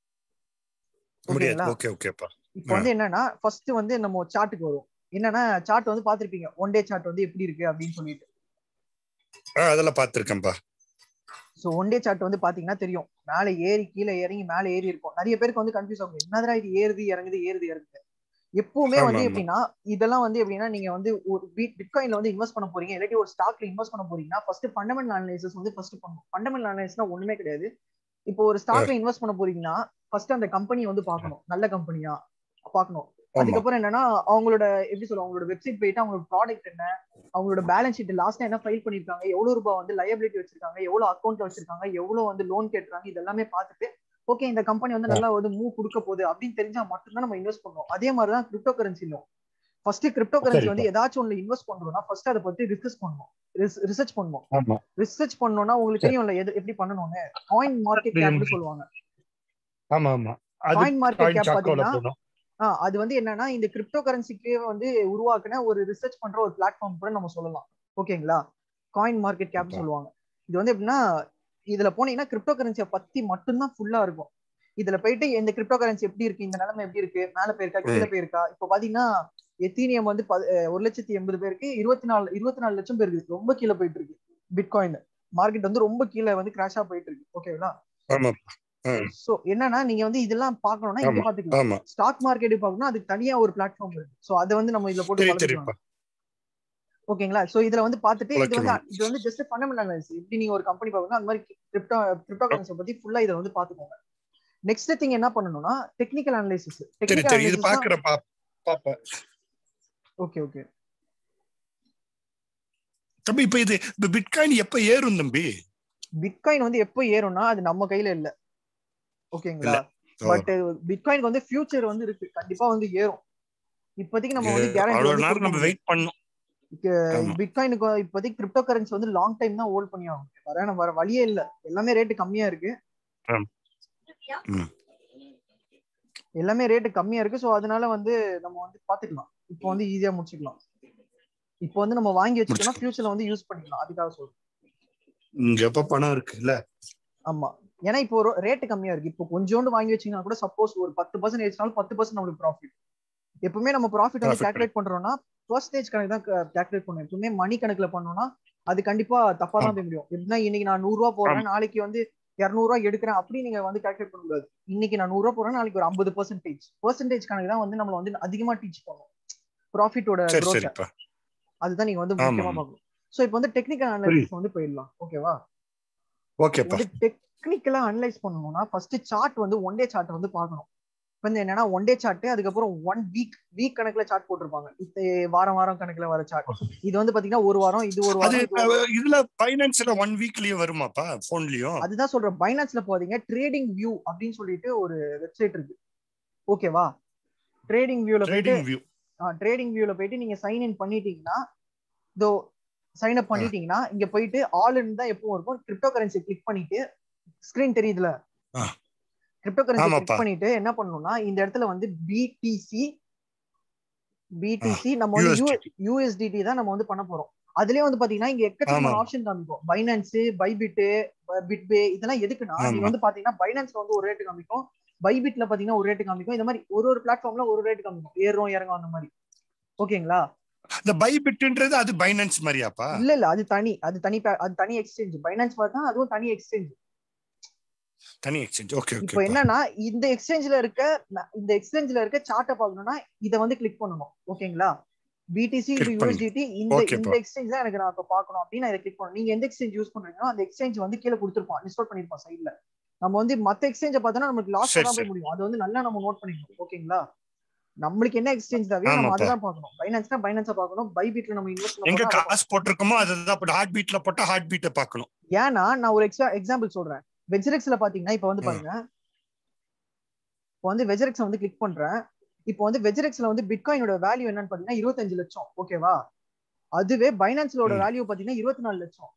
முடியாது ஓகேங்களா ஓகே ஓகேப்பா இப்போ வந்து என்னன்னா ஃபர்ஸ்ட் வந்து நம்ம சார்ட்டுக்கு வரும் என்னன்னா சார்ட் வந்து பாத்திருப்பீங்க ஒன் டே சார்ட் வந்து எப்படி இருக்கு அப்படின்னு சொல்லிட்டு ஆ, அதெல்லாம் பாத்திருக்கேன்ப்பா ஸோ ஒன் டே சார்ட் வந்து பாத்தீங்கன்னா தெரியும் மேலே ஏறி கீழே இறங்கி மேலே ஏறி இருக்கும் நிறைய பேருக்கு வந்து கன்ஃபியூஸ் ஆகும் என்னதுடா இது ஏறுது இறங்குது ஏறுது இறங்குது எப்பவுமே ஆமா, வந்து ஆமா. எப்படின்னா இதெல்லாம் வந்து எப்படின்னா நீங்க வந்து ஒரு பிட்காயின்ல வந்து இன்வெஸ்ட் பண்ண போறீங்க இல்லாட்டி ஒரு ஸ்டாக்ல இன்வெஸ்ட் பண்ண போறீங்கன்னா ஃபர்ஸ்ட் ஃபண்டமெண்டல் அனலைசிஸ் வந்து ஃபர்ஸ்ட் பண்ணணும் ஃபண்டமெண்டல் அனலைசிஸ்னா ஒண்ணுமே கிடையாது இப்போ ஒரு ஸ்டாக்ல இன்வெஸ்ட் பண்ண போறீங்கன்னா ஃபர்ஸ்ட் அந்த கம்பெனி வந்து பார்க்கணும் நல்ல கம்பெனியா பார்க்கணும் ஆமா அதுக்கப்புறம் என்னன்னா அவங்களோட எப்படி சொல்ல அவங்களோட வெப்சைட் போயிட்டு அவங்களோட ப்ராடக்ட் என்ன அவங்களோட பேலன்ஸ் ஷீட் லாஸ்ட் என்ன ஃபைல் பண்ணிருக்காங்க எவ்வளவு ரூபாய் வந்து லயபிலிட்டி வச்சிருக்காங்க எவ்வளவு அக்கௌண்ட்ல வச்சிருக்காங்க எவ்வளவு வந்து லோன் கேட்டுறாங்க இதெல்லாமே பார்த்துட்டு ஓகே இந்த கம்பெனி வந்து நல்லா வந்து மூவ் கொடுக்க போகுது அப்படின்னு தெரிஞ்சா மட்டும்தான் நம்ம இன்வெஸ்ட் பண்ணுவோம் அதே மாதிரி தான் கிரிப்டோ கரன்சிலும் ஃபர்ஸ்ட் கிரிப்டோ கரன்சி சரிப்பா. வந்து ஏதாச்சும் ஒன்று இன்வெஸ்ட் பண்றோம்னா ஃபர்ஸ்ட் அதை பத்தி ரிசர்ச் பண்ணணும் ரிசர்ச் பண்ணணும் ஆமா ரிசர்ச் பண்ணோம்னா உங்களுக்கு சரி. தெரியும்ல எது எப்படி பண்ணணும்னு காயின் மார்க்கெட் தெரியும். கேப்னு சொல்லுவாங்க ஆமா ஆமா அது காயின் மார்க்கெட் காயின் கேப் சாக்கோல பாத்தீங்கன்னா போடும் ஆ, அது வந்து என்னன்னா இந்த கிரிப்டோ கரன்சிக்கு வந்து உருவாக்குன ஒரு ரிசர்ச் பண்ற ஒரு பிளாட்ஃபார்ம் கூட நம்ம சொல்லலாம் ஓகேங்களா காயின் மார்க்கெட் கேப் Okay. சொல்லுவாங்க இது வந்து எப்படின்னா இதுல போனீங்கன்னா கிரிப்டோ கரன்சியை பத்தி மட்டும்தான் ஃபுல்லா இருக்கும் இதுல போயிட்டு இந்த கிரிப்டோ கரன்சி எப்படி இருக்கு இந்த நிலைமை எப்படி இருக்கு மேல போயிருக்கா கீழே போயிருக்கா இப்போ பாத்தீங்கன்னா எத்தீனியம் வந்து ப- அஹ் ஒரு லட்சத்தி எண்பது பேருக்கு இருபத்தி நாலு இருபத்தி நாலு லட்சம் பேருக்கு ரொம்ப கீழே போயிட்டு இருக்கு பிட்காயின் மார்க்கெட் வந்து ரொம்ப கீழே வந்து கிராஷா போயிட்டு இருக்கு ஓகேங்களா ஆமா சோ என்னன்னா நீங்க வந்து இதெல்லாம் பார்க்கணும்னா இங்க ஆமா. பாத்துக்கலாம் ஆமா ஸ்டாக் மார்க்கெட் பார்க்கணும் அதுக்கு தனியா ஒரு பிளாட்ஃபார்ம் இருக்கு சோ அதை வந்து நம்ம இதுல போட்டு தெரியும் பழகிக்கலாம் தெரியும்ப்பா ஓகேங்களா சோ இதுல வந்து பார்த்துட்டு இது வந்து பழக்கிக்கலாம். இது வந்து ஜஸ்ட் ஃபண்டமெண்டல் அனாலிசிஸ் இப்படி நீங்க ஒரு கம்பெனி பார்க்கணும் அந்த மாதிரி கிரிப்டோ கிரிப்டோ கரன்சி பத்தி ஃபுல்லா இதை வந்து பாத்துக்கோங்க நெக்ஸ்ட் திங் என்ன பண்ணணும்னா டெக்னிக்கல் அனாலிசிஸ் சரி டெக்னிக்கல் சரி இது அனாலிசிஸ் பாக்குற பா பாப்பேன் ஓகே ஓகே தம்பி இப்ப இது இப்ப பிட்காயின் எப்ப ஏறும் தம்பி பிட்காயின் வந்து எப்போ ஏறும்னா அது நம்ம கையில இல்ல ஓகேங்களா இல்ல. ஓ. பட் பிட்காயினுக்கு வந்து ஃபியூச்சர் வந்து இருக்கு கண்டிப்பா வந்து ஏறும் இப்போதைக்கு நம்ம வந்து அவ்வளவு நேரம் நம்ம கேரண்டி வெயிட் பண்ணோம் ஆமா. பிட்காயினுக்கு இப்போதைக்கு கிரிப்டோ கரன்சி வந்து லாங் டைம் தான் ஹோல்ட் பண்ணி ஆகும் வர நம்ம வர வழியே இல்ல எல்லாமே ரேட்டு கம்மியா இருக்கு ஆம். ம். எல்லாமே ரேட்டு கம்மியா இருக்கு சோ அதனால வந்து நம்ம வந்து பாத்துக்கலாம் இப்போ வந்து ஈஸியா முடிச்சுக்கலாம் இப்போ வந்து நம்ம வாங்கி வச்சுட்டோம்னா ஃபியூச்சர்ல வந்து யூஸ் பண்ணிக்கலாம் அதுக்காக சொல்றேன் இங்க எப்ப பணம் இருக்கு இல்ல ஆமா ஏன்னா இப்போ ஒரு ரேட்டு கம்மியா இருக்கு இப்போ கொஞ்சோண்டு வாங்கி வச்சீங்கன்னா கூட சப்போஸ் ஒரு பத்து பர்சன்ட் ஏறினாலும் பத்து பர்சன்ட் நம்மளுக்கு ப்ராஃபிட் எப்பவுமே நம்ம ப்ராஃபிட் வந்து Profit கால்குலேட் பண்றோம்னா பர்சன்டேஜ் கணக்கு தான் கால்குலேட் பண்ணணும் எப்பவுமே மணி கணக்குல பண்ணோம்னா அது கண்டிப்பா தப்பா தான் போய் முடியும் எப்படின்னா இன்னைக்கு நான் நூறு ரூபா போடுறேன் நாளைக்கு வந்து இரநூறுவா எடுக்கிறேன் அப்படி நீங்க வந்து கால்குலேட் பண்ண கூடாது இன்னைக்கு நான் நூறு ரூபா போடுறேன் நாளைக்கு ஒரு ஐம்பது பர்சன்டேஜ் பர்சன்டேஜ் கணக்கு தான் வந்து நம்மள வந்து அதிகமா டீச் பண்ணும் ப்ராஃபிட்டோட சரி growth சரிப்பா அதுதான் நீங்க வந்து ஆமா, முக்கியமா ஆமா. பார்க்கணும் சோ இப்போ வந்து டெக்னிக்கல் அனாலிசிஸ் வந்து போயிடலாம் ஓகேவா ஓகேப்பா வந்து டெக்னிக்கலா அனலைஸ் பண்ணணும்னா ஃபர்ஸ்ட் சார்ட் வந்து ஒன் டே சார்ட் வந்து பார்க்கணும் இப்போ வந்து என்னன்னா ஒன் டே சார்ட் அதுக்கப்புறம் ஒன் வீக் வீக் கணக்குல சார்ட் போட்டிருப்பாங்க இது வாரம் வாரம் கணக்குல வர சார்ட் இது வந்து பாத்தீங்கன்னா ஒரு வாரம் இது ஒரு அது வாரம் இது ஒரு வாரம். இதுல பைனான்ஸ்ல ஒன் வீக்லயும் வருமாப்பா போன்லயும் அதுதான் சொல்றேன் பைனான்ஸ்ல போதீங்க ட்ரேடிங் வியூ அப்படின்னு சொல்லிட்டு ஒரு வெப்சைட் இருக்கு ஓகேவா ட்ரேடிங் வியூல போயிட்டு ட்ரேடிங் வியூ ட்ரேடிங் வியூல போயிட்டு நீங்க சைன் இன் பண்ணிட்டீங்கன்னா இதோ சைன் அப் பண்ணிட்டீங்கன்னா இங்க போயிட்டு ஆல் இன் தான் எப்பவும் இருக்கும் கிரிப்டோ கரன்சி கிளிக் பண்ணிட்டு ஸ்கிரீன் தெரியுதுல ஆ. கிரிப்டோ கரன்சி ஆமாப்பா. கிளிக் பண்ணிட்டு என்ன பண்ணணும்னா இந்த இடத்துல வந்து பிடிசி பிடிசி நம்ம வந்து USDT. யூஎஸ்டிடி தான் நம்ம வந்து பண்ண போறோம் அதுலயே வந்து பாத்தீங்கன்னா இங்க எக்கச்சக்கமான ஆமா. ஆப்ஷன் காமிக்கும் பைனான்ஸ் பைபிட் பிட்பே இதெல்லாம் எதுக்குன்னா ஆமா. நீங்க வந்து பாத்தீங்கன்னா பைனான்ஸ்ல வந்து ஒரு ரேட் காமிக்கும் பைபிட்ல பாத்தீங்கன்னா ஒரு ரேட் காமிக்கும் இந்த மாதிரி ஒரு ஒரு பிளாட்ஃபார்ம்ல ஒரு ரேட் காமிக்கும் ஏறும் இறங்கும் அந்த மாதிரி ஓகேங்களா இந்த பைபிட்ன்றது அது பைனான்ஸ் மாதிரியாப்பா இல்ல இல்ல அது தனி அது தனி pa- அது தனி எக்ஸ்சேஞ்ச் பைனான்ஸ் பார்த்தா அதுவும் தனி எக்ஸ்சேஞ்ச் தனி எக்ஸ்சேஞ்ச் ஓகே இப்போ ஓகே என்னன்னா இந்த எக்ஸ்சேஞ்ச்ல இருக்க இந்த எக்ஸ்சேஞ்ச்ல இருக்க சார்ட்டை பார்க்கணும்னா இதை வந்து கிளிக் பண்ணணும் ஓகேங்களா பிடிசி Click பண்ணி. யூஎஸ்டிடி இந்த Okay, இந்த எக்ஸ்சேஞ்ச் தான் எனக்கு நான் இப்ப பார்க்கணும் அப்படின்னு நான் இதை கிளிக் பண்ணணும் நீங்க எந்த எக்ஸ்சேஞ்ச் யூஸ் பண்றீங்களோ அந்த எக்ஸ்சேஞ்ச் வந்து கீழே கொடுத்துருப்பான் இன்ஸ்டால் பண்ணிருப்பான் சைட்ல நம்ம வந்து மத்த எக்ஸ்சேஞ்ச பார்த்தோம்னா நமக்கு லாஸ் சரி, தான் போய் சரி. முடியும் அது வந்து நல்லா நம்ம நோட் பண்ணிக்கணும் ஓகேங்களா நம்மளுக்கு என்ன எக்ஸ்சேஞ்ச் தேவையோ நம்ம ஆமாப்பா. அதுதான் பார்க்கணும் பைனான்ஸ்னா பைனான்ஸா பார்க்கணும் பைபீட்ல நம்ம இன்வெஸ்ட் எங்க பண்ணோம்னா காசு போட்டிருக்கோமோ அதுதான் ஹார்ட் பீட்ல போட்டா ஹார்ட் பீட்டை பார்க்கணும் ஏன்னா நான் ஒரு எக்ஸா எக்ஸாம்பிள் சொல்றேன் வெஜ்ரெக்ஸ்ல பாத்தீங்கன்னா இப்போ வந்து ம். பாருங்க இப்போ வந்து வெஜ்ரெக்ஸ் வந்து கிளிக் பண்றேன் இப்போ வந்து வெஜ்ரெக்ஸ்ல வந்து பிட்காயினோட வேல்யூ என்னன்னு பாத்தீங்கன்னா இருபத்தஞ்சு லட்சம் ஓகேவா அதுவே பைனான்ஸ்லோட ம். வேல்யூ பாத்தீங்கன்னா இருபத்தி நாலு லட்சம்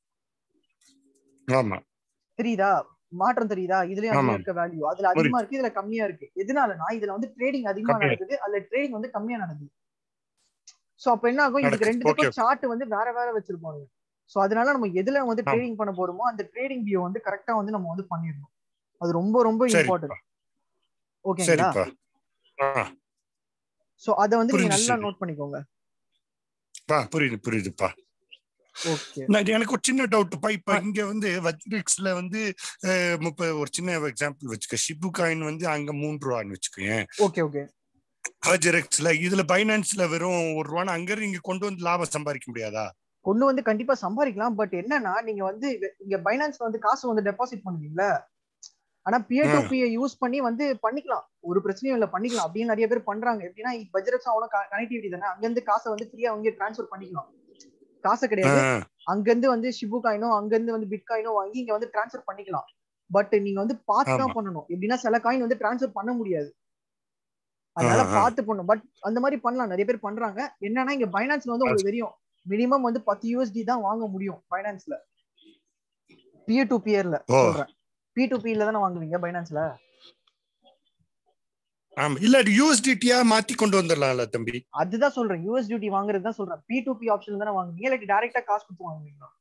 ஆமா தெரியுதா மாற்றம் தெரியுதா இதுலயும் அதுலயும் ஆமா. இருக்க வேல்யூ அதுல அதிகமா இருக்கு இதுல கம்மியா இருக்கு எதனாலனா இதுல வந்து ட்ரேடிங் அதிகமா கம்மியா நடக்குது அதுல ட்ரேடிங் வந்து கம்மியா நடக்குது சோ அப்ப என்ன ஆகும் இதுக்கு நடக்குது. ரெண்டுத்துக்கும் Okay. சார்ட் வந்து வேற வேற வச்சிருப்பாங்க சோ அதனால நம்ம எதுல வந்து ஆமா. ட்ரேடிங் பண்ண போறோமோ அந்த ட்ரேடிங் வியூ வந்து கரெக்டா வந்து நம்ம வந்து பண்ணிடணும் அது ரொம்ப ரொம்ப சரிப்பா. இம்பார்ட்டன்ட் ஓகேங்களா சரிப்பா ஆ, சோ அத வந்து நீங்க புரியுது நல்லா சரி. நோட் பண்ணிக்கோங்க பா புரியுது புரியுதுப்பா ஓகே நான் எனக்கு ஒரு சின்ன டவுட்ப்பா இப்ப ஆ. இங்க வந்து வஜ்ரிக்ஸ்ல வந்து அஹ், முப்ப ஒரு சின்ன எக்ஸாம்பிள் வச்சுக்க ஷிபு காயின் வந்து அங்க மூன்று ரூபான்னு வச்சுக்கோங்க ஓகே ஓகே வஜ்ரெக்ஸ்ல இதுல பைனான்ஸ்ல வெறும் ஒரு ரூபான்னு அங்க இருந்து இங்க கொண்டு வந்து லாபம் சம்பாதிக்க முடியாதா கொண்டு வந்து கண்டிப்பா சம்பாதிக்கலாம் பட் என்னன்னா நீங்க வந்து இங்க- இங்க பைனான்ஸ்ல வந்து காசு வந்து டெபாசிட் பண்ணுவீங்கல்ல ஆனா பியர் டு ஆ. பியர் யூஸ் பண்ணி வந்து பண்ணிக்கலாம் ஒரு பிரச்சனையும் இல்ல பண்ணிக்கலாம் அப்படின்னு நிறைய பேர் பண்றாங்க எப்படின்னா பட்ஜெட் அவனும் கனெக்டிவிட்டி தானே அங்க இருந்து காசை வந்து ஃப்ரீயா அவங்க ட்ரான்ஸ்ஃபர் பண்ணிக்கலாம் காசு கிடையாது ஆ, அங்க இருந்து வந்து ஷிபு காயினோ அங்க இருந்து வந்து பிட் காயினோ வாங்கி இங்க வந்து ட்ரான்ஸ்ஃபர் பண்ணிக்கலாம் பட் நீங்க வந்து பார்த்து தான் ஆமா. பண்ணணும் எப்படின்னா சில காயின் வந்து ட்ரான்ஸ்ஃபர் பண்ண முடியாது அதனால ஆ, ஆ. பார்த்து பண்ணும் பட் அந்த மாதிரி பண்ணலாம் நிறைய பேர் பண்றாங்க என்னன்னா இங்க பைனான்ஸ்ல வந்து உங்களுக்கு தெரியும் மினிமம் வந்து பத்து யூஎஸ்டி தான் வாங்க முடியும் பைனான்ஸ்ல பியர் டு பியர்ல ஓ. சொல்றேன் பி டு பில தானே வாங்குவீங்க பைனான்ஸ்ல ஆமா இல்ல யூஎஸ்டிடியா மாத்தி கொண்டு வந்துடலாம்ல தம்பி அதுதான் சொல்றேன் யூஎஸ்டிடி வாங்குறது தான் சொல்றேன் பி டு பி ஆப்ஷன் தானே வாங்குவீங்க இல்லாட்டி டைரக்டா காசு கொடுத்து வாங்குவீங்களா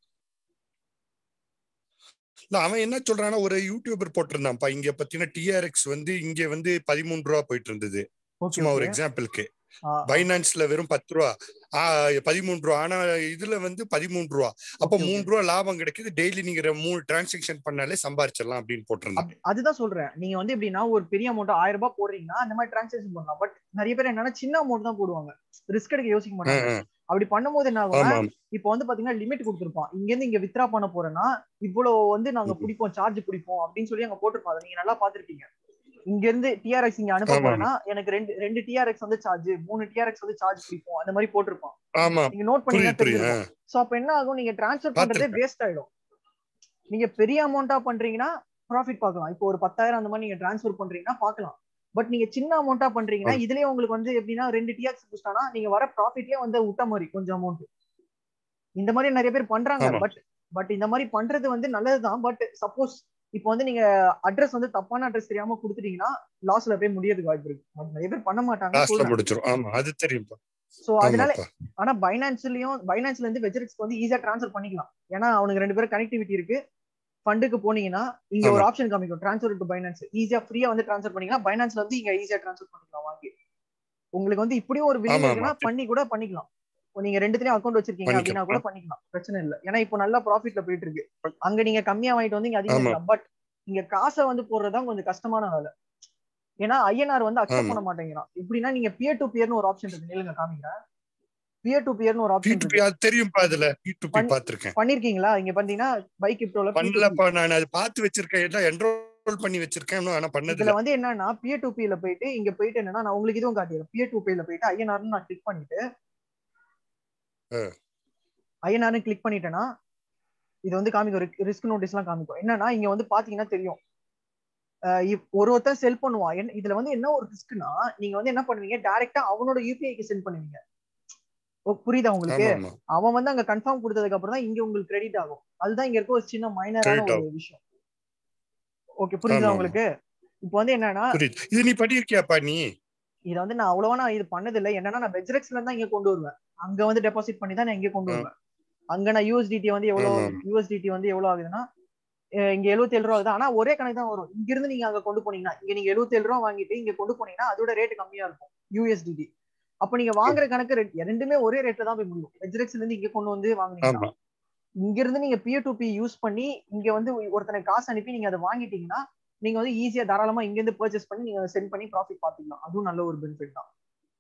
இல்ல அவன் என்ன சொல்றான்னா ஒரு யூடியூபர் போட்டிருந்தான்ப்பா இங்க பாத்தீங்கன்னா டிஆர்எக்ஸ் வந்து இங்க வந்து பதிமூன்று ரூபா போயிட்டு இருந்தது ஓகே சும்மா ஒரு எக்ஸாம்பிளுக்கு ஆ, பைனான்ஸ்ல வெறும் பத்து ரூபா ஆ, பதிமூன்று ரூபா ஆனா இதுல வந்து பதிமூன்று ரூபா அப்ப Okay, மூணு ரூபா லாபம் கிடைக்குது டெய்லி நீங்க ரெ- மூணு டிரான்சாக்ஷன் பண்ணாலே சம்பாரிச்சிடலாம் அப்படின்னு போட்டிருந்தாங்க அப்- அதுதான் சொல்றேன் நீங்க வந்து எப்படின்னா ஒரு பெரிய அமௌண்ட் ஆயிரம் ரூபாய் போடுறீங்கன்னா அந்த மாதிரி டிரான்சாக்ஷன் பண்ணலாம் பட் நிறைய பேர் என்னன்னா சின்ன அமௌண்ட் தான் போடுவாங்க ரிஸ்க் எடுக்க யோசிக்க ஆ, மாட்டாங்க ஆ. அப்படி பண்ணும்போது என்ன ஆமா ஆகும் ஆமா இப்போ வந்து பாத்தீங்கன்னா லிமிட் கொடுத்துருப்பான் இங்க இருந்து இங்க வித்ரா பண்ண போறேன்னா இவ்வளவு வந்து நாங்க ம். பிடிப்போம் சார்ஜ் பிடிப்போம் அப்படின்னு சொல்லி அங்க போட்டிருப்பாங்க அதை நீங்க நல்லா பாத்திருப்பீங்க இங்க இருந்து டிஆர்எக்ஸ் இங்க அனுப்ப ஆமா. போறேன்னா எனக்கு ரெண்டு ரெண்டு டிஆர்எக்ஸ் வந்து சார்ஜ் மூணு டிஆர்எக்ஸ் வந்து சார்ஜ் பிடிப்போம் அந்த மாதிரி போட்டிருப்பான் ஆமா நீங்க நோட் புரியுது பண்ணீங்கன்னா புரியுது ஆ. தெரியும் சோ அப்ப என்ன ஆகும் நீங்க டிரான்ஸ்ஃபர் பண்றதே பார்த்திருக்கேன். வேஸ்ட் ஆயிடும் நீங்க பெரிய அமௌண்டா பண்றீங்கன்னா ப்ராஃபிட் பார்க்கலாம் இப்போ ஒரு பத்தாயிரம் அந்த மாதிரி நீங்க டிரான்ஸ்ஃபர் பண்றீங்கன்னா பார்க்கலாம் பட் நீங்க சின்ன அமௌண்டா பண்றீங்கன்னா ஆமா. இதுலயே உங்களுக்கு வந்து எப்படின்னா ரெண்டு டிஆக்ஸ் புஸ்டானா நீங்க வர ப்ராஃபிட்லயே வந்து விட்ட மாதிரி கொஞ்சம் அமௌண்ட் இந்த மாதிரி நிறைய பேர் பண்றாங்க ஆமா. பட் பட் இந்த மாதிரி பண்றது வந்து நல்லதுதான் பட் சப்போஸ் இப்போ வந்து நீங்க அட்ரஸ் வந்து தப்பான அட்ரஸ் தெரியாம கொடுத்துட்டீங்கன்னா லாஸ்ல போய் முடியறதுக்கு வாய்ப்பு இருக்கு But நிறைய பேர் பண்ண மாட்டாங்க லாஸ்ட்ல சொல்றேன் முடிச்சிரும் ஆமா அது தெரியும்ப்பா சோ அதனால ஆமாப்பா ஆனா பைனான்ஸ்லயும் பைனான்ஸ்ல இருந்து வெஜரிக்ஸ் வந்து ஈஸியா ட்ரான்ஸ்ஃபர் பண்ணிக்கலாம் ஏன்னா அவனுக்கு ரெண்டு பேரும் கனெக்டிவிட்டி இருக்கு ஃபண்டுக்கு போனீங்கன்னா இங்க ஒரு ஆமா. ஆப்ஷன் காமிக்கும் ட்ரான்ஸ்ஃபர் டு பைனான்ஸ் ஈஸியா ஃப்ரீயா வந்து ட்ரான்ஸ்ஃபர் பண்ணிக்கலாம் பைனான்ஸ்ல வந்து இங்க ஈஸியா ட்ரான்ஸ்ஃபர் பண்ணிக்கலாம் வாங்கி உங்களுக்கு வந்து இப்படியும் ஒரு ஆமா, வில்லிங் ஆமா. இருக்குன்னா பண்ணி கூட பண்ணிக்கலாம் இப்போ நீங்க ரெண்டுத்துலயும் அக்கௌண்ட் வச்சிருக்கீங்க அப்படின்னா கூட பண்ணிக்கலாம் பிரச்சனை இல்ல ஏன்னா இப்போ நல்லா ப்ராஃபிட்ல போயிட்டு இருக்கு அங்க நீங்க கம்மியா வாங்கிட்டு வந்து இங்க அதிகம் ஆமா. இருக்கலாம் பட் இங்க காசை வந்து போடுறதுதான் கொஞ்சம் கஷ்டமான வேலை ஏன்னா ஐஎன்ஆர் வந்து அக்செப்ட் ஆமா. பண்ண மாட்டேங்கிறான் எப்படின்னா நீங்க பியர் டு பியர்னு ஒரு ஆப்ஷன் இருக்கு நிலுங்க காமிக்கிறேன் பியர் டு பியர்னு ஒரு ஆப்ஷன் P2P இருக்கு அது தெரியும்ப்பா அதுல P2P பண்ணி- பாத்திருக்கேன் பண்ணிருக்கீங்களா இங்க பாத்தீங்கன்னா பைக் கிரிப்டோல பண்ணலப்பா நான் அது பார்த்து வச்சிருக்கேன் எல்லாம் என்ரோல் பண்ணி வச்சிருக்கேன் இன்னும் ஆனா பண்ணது இதுல வந்து என்னன்னா பியர் டு பில போயிட்டு இங்க போயிட்டு என்னன்னா நான் உங்களுக்கு இதுவும் காட்டிடுறேன் பியர் டு பில போயிட்டு ஐஎன்ஆர்னு நான் கிளிக் பண்ணிட்டு ஆ. ஐஎன்ஆர்னு கிளிக் பண்ணிட்டேன்னா இது வந்து காமிக்கும் ரிஸ்க் நோட்டீஸ் எல்லாம் காமிக்கும் என்னன்னா இங்க வந்து பாத்தீங்கன்னா தெரியும் அஹ் இப்- ஒரு ஒருத்தன் செல் பண்ணுவான் என்ன- இதுல வந்து என்ன ஒரு ரிஸ்க்னா நீங்க வந்து என்ன பண்ணுவீங்க டைரக்டா அவனோட யூபிஐக்கு சென்ட் பண்ணுவீங்க ஓ, புரியுதா உங்களுக்கு ஆமா ஆமா அவன் வந்து அங்க கன்ஃபார்ம் கொடுத்ததுக்கு அப்புறம் தான் இங்க உங்களுக்கு கிரெடிட் ஆகும் அதுதான் இங்க இருக்க ஒரு சின்ன மைனரான Credit ஒரு விஷயம் ஓகே புரியுதா ஆமா, உங்களுக்கு இப்போ வந்து என்னன்னா புரியுது இது நீ பண்ணிருக்கியாப்பா நீ இத வந்து நான் அவ்வளவா நான் இது பண்ணது இல்ல என்னன்னா நான் வெஜ்ரெக்ஸ்ல இருந்து தான் இங்க கொண்டு வருவேன் அங்க வந்து டெபாசிட் பண்ணி தான் நான் இங்க கொண்டு ஆ. வருவேன் அங்க நான் யூஎஸ்டிடி வந்து எவ்வளவு ஆமா, ஆமா. யூஎஸ்டிடி வந்து எவ்வளவு ஆகுதுன்னா அஹ் இங்க 77 ரூபா ஆகுது ஆனா ஒரே கணக்கு தான் வரும் இங்க இருந்து நீங்க அங்க கொண்டு போனீங்கன்னா இங்க நீங்க 77 ரூபா வாங்கிட்டு இங்க கொண்டு போனீங்கன்னா அதோட ரேட் கம்மியா இருக்கும் யூஎஸ்டிடி அப்ப நீங்க வாங்குற கணக்கு ரெண்டு- ரெண்டுமே ஒரே ரேட்ல தான் போய் முடியும் வெஜ்ரெக்ஸ்ல இருந்து இங்க கொண்டு வந்து வாங்குனீங்கன்னா ஆமா இங்க இருந்து நீங்க பியர் டு பி யூஸ் பண்ணி இங்க வந்து ஒருத்தனுக்கு காசு அனுப்பி நீங்க அதை வாங்கிட்டீங்கன்னா நீங்க வந்து ஈஸியா தாராளமா இங்க இருந்து பர்ச்சேஸ் பண்ணி நீங்க சென்ட் பண்ணி ப்ராஃபிட் பாத்துக்கலாம் அதுவும் நல்ல ஒரு பெனிஃபிட் தான்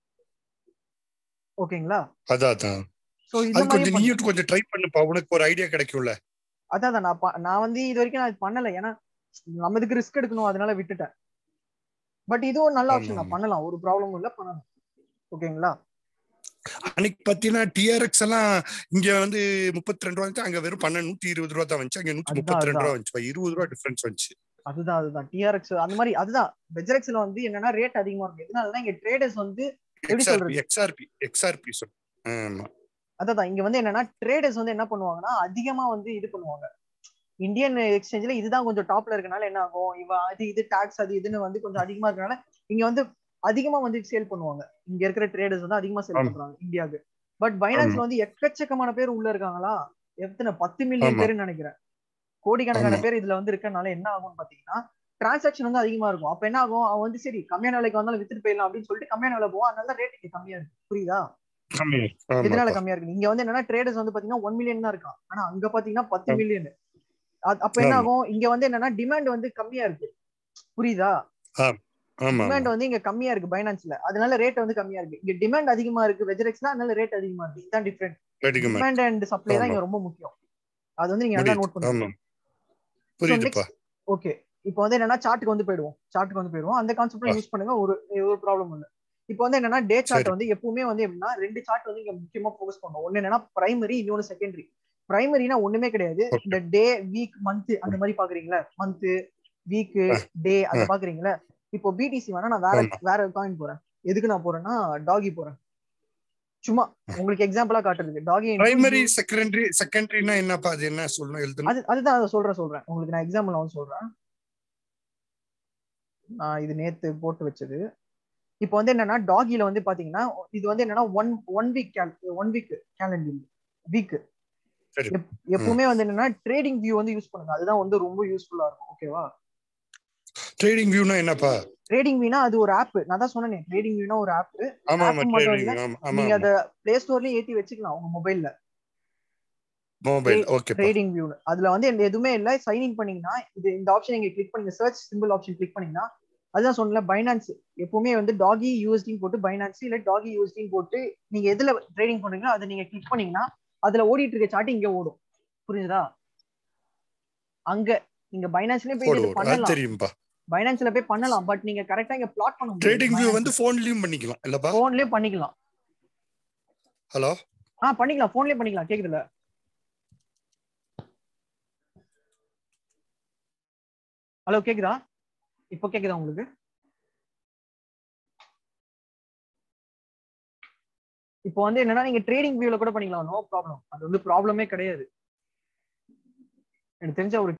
ஓகேங்களா அதான் அதான் சோ இந்த அது மாதிரி கொஞ்சம் நீயும் கொஞ்சம் ட்ரை பண்ணுப்பா உனக்கு ஒரு ஐடியா கிடைக்கும்ல அதான் அதான் நான் ப- நான் வந்து இது வரைக்கும் நான் இது பண்ணல ஏன்னா நம்ம இதுக்கு ரிஸ்க் எடுக்கணும் அதனால விட்டுட்டேன் பட் இதுவும் நல்ல ஆமா, ஆப்ஷன் தான் ஆமா. பண்ணலாம் ஒரு ப்ராப்ளமும் இல்ல பண்ணலாம் ஓகேங்களா அன்னைக்கு பாத்தீங்கன்னா டிஆர்எக்ஸ் எல்லாம் இங்க வந்து முப்பத்தி ரெண்டு ரூபா வந்துச்சு அங்க வெறும் பன்னெண்டு நூத்தி இருபது ரூபா தான் வந்துச்சு அங்க நூத்தி அதுதான், முப்பத்தி ரெண்டு ரூபா அதுதான். வந்துச்சு இருபது ரூபா டிஃபரன்ஸ் வந்துச்சு அதுதான் அதுதான் டிஆர்எக்ஸ் அந்த மாதிரி அதுதான் வெஜரெக்ஸ்ல வந்து என்னன்னா ரேட் அதிகமா இருக்கும் எதனாலனா இங்க ட்ரேடர்ஸ் வந்து எப்படி எக்ஸ்ஆர்பி சொல்றது? எக்ஸ்ஆர்பி எக்ஸ்ஆர்பி சொல் ஆமா அதான் இங்க வந்து என்னன்னா ட்ரேடர்ஸ் வந்து என்ன பண்ணுவாங்கன்னா அதிகமா வந்து இது பண்ணுவாங்க இந்தியன் எக்ஸ்சேஞ்ச்ல இதுதான் கொஞ்சம் டாப்ல இருக்கனால என்ன ஆகும் இவ அது இது டாக்ஸ் அது இதுன்னு வந்து கொஞ்சம் அதிகமா இருக்கனால இங்க வந்து அதிகமா வந்து சேல் பண்ணுவாங்க இங்க இருக்கிற ட்ரேடர்ஸ் வந்து அதிகமா சேல் ஆமா. பண்றாங்க இந்தியாவுக்கு பட் பைனான்ஸ்ல வந்து எக்கச்சக்கமான பேர் உள்ள இருக்காங்களா எத்தனை பத்து மில்லியன் ஆமா. பேருன்னு நினைக்கிறேன் கோடிக்கணக்கான ஆமா. பேர் இதுல வந்து இருக்கனால என்ன ஆகும்னு பாத்தீங்கன்னா டிரான்சாக்ஷன் வந்து அதிகமா இருக்கும் அப்ப என்ன ஆகும் அவன் வந்து சரி கம்மியான விலைக்கு வந்தாலும் வித்துட்டு போயிடலாம் அப்படின்னு சொல்லிட்டு கம்மியான விலை போவோம் அதனால ரேட் இங்க கம்மியா இருக்கு புரியுதா கம்மி எதனால ஆமாப்பா. கம்மியா இருக்கு இங்க வந்து என்னன்னா ட்ரேடர்ஸ் வந்து பாத்தீங்கன்னா ஒன் மில்லியன் தான் இருக்கான் ஆனா அங்க பாத்தீங்கன்னா பத்து ஆமா. மில்லியன் அப்ப என்ன ஆமா. ஆகும் இங்க வந்து என்னன்னா டிமாண்ட் வந்து கம்மியா இருக்கு புரியுதா ஆமா டிமாண்ட் வந்து இங்க கம்மியா இருக்கு பைனான்ஸ்ல அதனால ரேட் வந்து கம்மியா இருக்கு இங்க டிமாண்ட் அதிகமா இருக்கு வெஜரெக்ஸ்ல அதனால ரேட் அதிகமா இருக்கு இதுதான் டிஃபரெண்ட் ரெடிக்கு மேல டிமாண்ட் அண்ட் சப்ளை தான் ஆமா. இங்க ரொம்ப முக்கியம் அது வந்து நீங்க நல்லா நோட் புரியுது பண்ணுங்க ஆமா புரியுதுப்பா ஓகே இப்போ வந்து என்னன்னா சார்ட்டுக்கு வந்து போயிடுவோம் சார்ட்டுக்கு வந்து போயிடுவோம் அந்த கான்செப்ட்ல ஆ. யூஸ் பண்ணுங்க ஒரு ஒரு ப்ராப்ளம் இல்ல இப்போ வந்து என்னன்னா டே சார்ட் சரி. வந்து எப்பவுமே வந்து எப்படின்னா ரெண்டு சார்ட் வந்து இங்க முக்கியமா ஃபோக்கஸ் பண்ணுவோம் ஒன்னு என்னன்னா பிரைமரி இன்னொன்னு செகண்டரி பிரைமரினா ஒண்ணுமே கிடையாது Okay. இந்த டே வீக் மந்த் அந்த மாதிரி பாக்குறீங்களா மந்த் வீக் ஆ. டே அத ஆ. பாக்குறீங்களா இப்போ பிடிசி வேணா நான் வேற ஆமா. வேற காயின் போறேன் எதுக்கு நான் போறேன்னா டாகி போறேன் சும்மா உங்களுக்கு எக்ஸாம்பிளா காட்டுறதுக்கு டாகி பிரைமரி செகண்டரி செகண்டரினா என்னப்பா அது என்ன சொல்லணும் எழுதணும் அது அதுதான் அதை சொல்றேன் சொல்றேன் உங்களுக்கு நான் எக்ஸாம்பிள் வந்து சொல்றேன் நான் இது நேத்து போட்டு வச்சது இப்போ வந்து என்னன்னா டாகில வந்து பாத்தீங்கன்னா இது வந்து என்னன்னா one one week one week calendar week சரி. எப்பவுமே வந்து என்னன்னா ட்ரேடிங் வியூ வந்து யூஸ் பண்ணுங்க அதுதான் வந்து ரொம்ப யூஸ்ஃபுல்லா இருக்கும் ஓகேவா ட்ரேடிங் வியூனா என்னப்பா ட்ரேடிங் வியூனா அது ஒரு ஆப் நான் தான் சொன்னேன் ட்ரேடிங் வியூனா ஒரு ஆப் ஆமா App ஆமா மட்டும் ட்ரேடிங் இல்ல, ஆமா ஆமா நீங்க அத பிளே ஸ்டோர்லயும் ஏத்தி வச்சுக்கலாம் உங்க மொபைல்ல மொபைல் ஓகேப்பா ட்ரேடிங் வியூ அதுல வந்து எந்த எதுவுமே இல்ல சைன் இன் பண்ணீங்கன்னா இது இந்த ஆப்ஷன் நீங்க கிளிக் பண்ணுங்க சர்ச் சிம்பிள் ஆப்ஷன் கிளிக் பண்ணீங்கன்னா அதுதான் சொன்னல பைனான்ஸ் எப்பவுமே வந்து டாகி யூஎஸ்டின்னு போட்டு பைனான்ஸ் இல்ல டாகி யூஎஸ்டின்னு போட்டு நீங்க எதுல ட்ரேடிங் பண்றீங்களோ அதை நீங்க கிளிக் பண்ணீங்கன்னா அதுல ஓடிட்டு இருக்க சார்ட் இங்க ஓடும் புரியுதா அங்க நீங்க பைனான்ஸ்லயே போய் போடு இது போடு அது பண்ணலாம் தெரியும்பா பைனான்ஸ்ல போய் பண்ணலாம் பட் நீங்க கரெக்டா இங்க பிளாட் பண்ண ட்ரேடிங் வியூ முடியும் வந்து போன்லயும் பண்ணிக்கலாம் இல்லப்பா போன்லயே பண்ணிக்கலாம் ஹலோ ஆ பண்ணிக்கலாம் போன்லயே பண்ணிக்கலாம் கேக்குதுல ஹலோ கேக்குதா இப்போ கேக்குதா உங்களுக்கு இப்போ வந்து என்னன்னா நீங்க ட்ரேடிங் வியூல கூட பண்ணிக்கலாம் நோ ப்ராப்ளம் அது வந்து ப்ராப்ளமே கிடையாது எனக்கு தெரிஞ்ச ஒரு